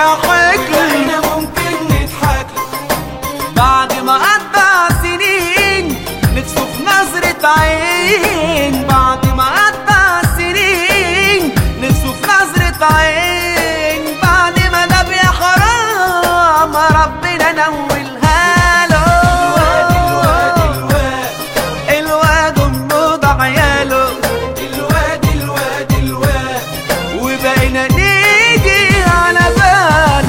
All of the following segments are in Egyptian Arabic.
يضحك لي احنا ممكن نضحك بعد ما قضى سنين نفسه في نظرة عين بعد ما قضى سنين نفسه في نظرة عين بعد ما ده يا حرام ربنا نولها له الواد الواد الواد امه ده عياله الواد الواد الواد وبقينا نيجي على بال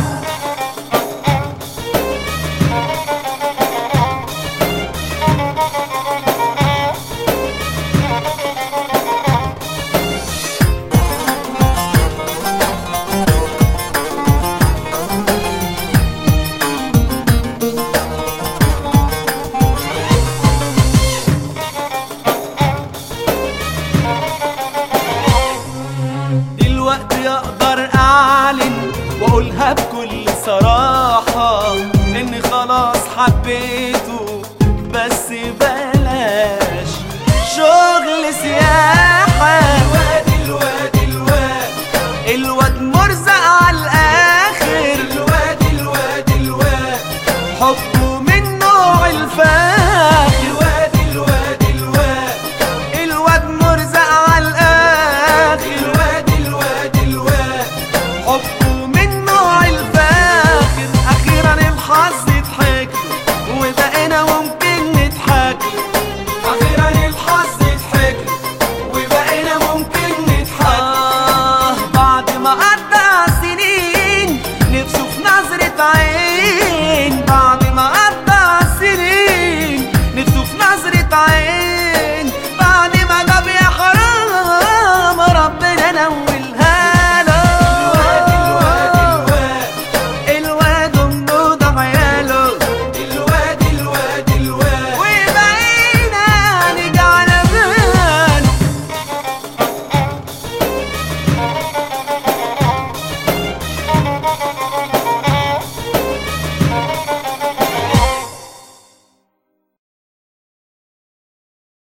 دلوقتي اقدر اعلن واقولها بكل صراحة اني خلاص حبيته بس بلاش شغل سياحة الواد الواد الواد الواد مرزق على